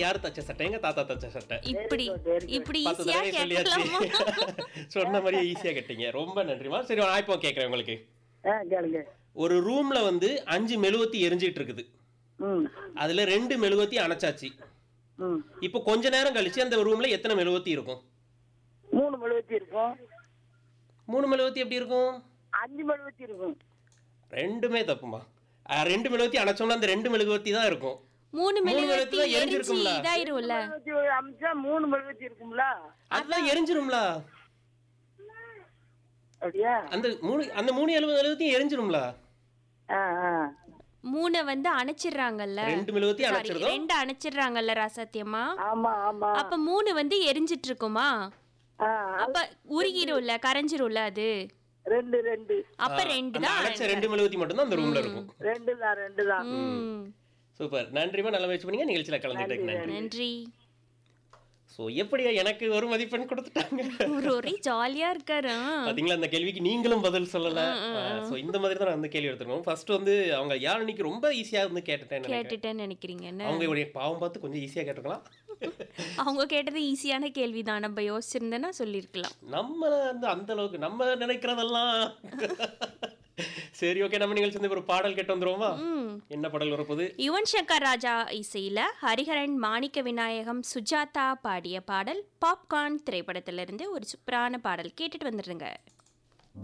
யார் தச்ச சட்டை எங்க தாத்தா தச்ச சட்டை இப்படி good, very good. இப்படி பத்து ஈஸியா தடவை சொல்லியாச்சு கேட்கலாமா சொன்ன மாதிரியே ஈஸியா கேட்டீங்க ரொம்ப நன்றிமா சரி நான் இப்போ கேட்கறேன் உங்களுக்கு ஆ கேளுங்க ஒரு ரூம்ல வந்து அஞ்சு மெழுகுவத்தி எரிஞ்சிட்டு இருக்குது ம் அதுல ரெண்டு மெழுகுவத்தி அணைச்சாச்சு ம் இப்போ கொஞ்ச நேரம் கழிச்சு அந்த ரூம்ல எத்தனை மெழுகுவத்தி இருக்கும் மூணு மெழுகுவத்தி இருக்கும் மூணு மெழுகுவத்தி எப்படி இருக்கும் அஞ்சு மெழுகுவத்தி இருக்கும் ரெண்டுமே தப்புமா அஹ், ரெண்டு மெழுகுவத்தி அணைச்சோம்னா அந்த ரெண்டு மெழுகுவத்தி தான் இருக்கும் மூணு மூணு மெழுகுவத்தி மெழுகுவத்தி தான் எரிஞ்சு எரிஞ்சிருக்கும்ல? இதாயிரும்ல மெழுகுவத்தி அமிச்சா மூணு மெழுகுவத்தி இருக்கும்ல அதுதான் எரிஞ்சிரும்ல அப்படியா அந்த மூணு அந்த மூணு எழுபது மெழுகுவத்தியும் எரிஞ்சிரும்ல ஆ ஆ மூணை வந்து அணைச்சிடுறாங்கல்ல ரெண்டு மெழுகுவத்தி Sorry, அணைச்சிருந்தோம் ரெண்டு அணைச்சிடுறாங்கல்ல ராசத்தியமா ஆமா ஆமா அப்ப மூணு வந்து எரிஞ்சிட்டு இருக்குமா ஆ அப்ப உருகிரும்ல கரைஞ்சிரும்ல அது ரெண்டு ரெண்டு அப்ப ரெண்டு அந்த தான் அணைச்ச ரெண்டு மெழுகுவத்தி மட்டும் தான் அந்த ரூம்ல இருக்கும் ரெண்டு தான் ரெண்டு தான் ம். சூப்பர் நன்றிமா நல்ல முயற்சி பண்ணீங்க நிகழ்ச்சியில கலந்துக்கிட்டேன் நன்றி நன்றி சோ எப்படியா எனக்கு ஒரு மதிப்பெண் கொடுத்துட்டாங்க ஒரு ஒரே ஜாலியா இருக்காரு ஆ. பாத்தீங்களா அந்த கேள்விக்கு நீங்களும் பதில் சொல்லல சோ இந்த மாதிரி தான் நான் வந்து கேள்வி எடுத்துருக்கோம் ஃபர்ஸ்ட் வந்து அவங்க யாழினிக்கு ரொம்ப ஈஸியா வந்து கேட்டுட்டேன் நினைக்கிறேன். கேட்டுட்டேன்னு நினைக்கிறீங்க என்ன அவங்க இவருடைய பாவம் பார்த்து கொஞ்சம் ஈஸியா கேட்டிருக்கலாம் அவங்க கேட்டது ஈஸியான கேள்விதான் நம்ம யோசிச்சிருந்தேன்னா சொல்லியிருக்கலாம் நம்ம வந்து அந்த அளவுக்கு நம்ம நினைக்கிறதெல்லாம் சரி ஓகே நம்ம நிகழ்ச்சி வந்து ஒரு பாடல் கேட்டு வந்துருவோமா ம். என்ன பாடல் வரப்போகுது யுவன் சங்கர் ராஜா இசையில ஹரிஹரன் மாணிக்க விநாயகம் சுஜாதா பாடிய பாடல் பாப்கார்ன் திரைப்படத்திலிருந்து ஒரு சூப்பரான பாடல் கேட்டுட்டு வந்துடுங்க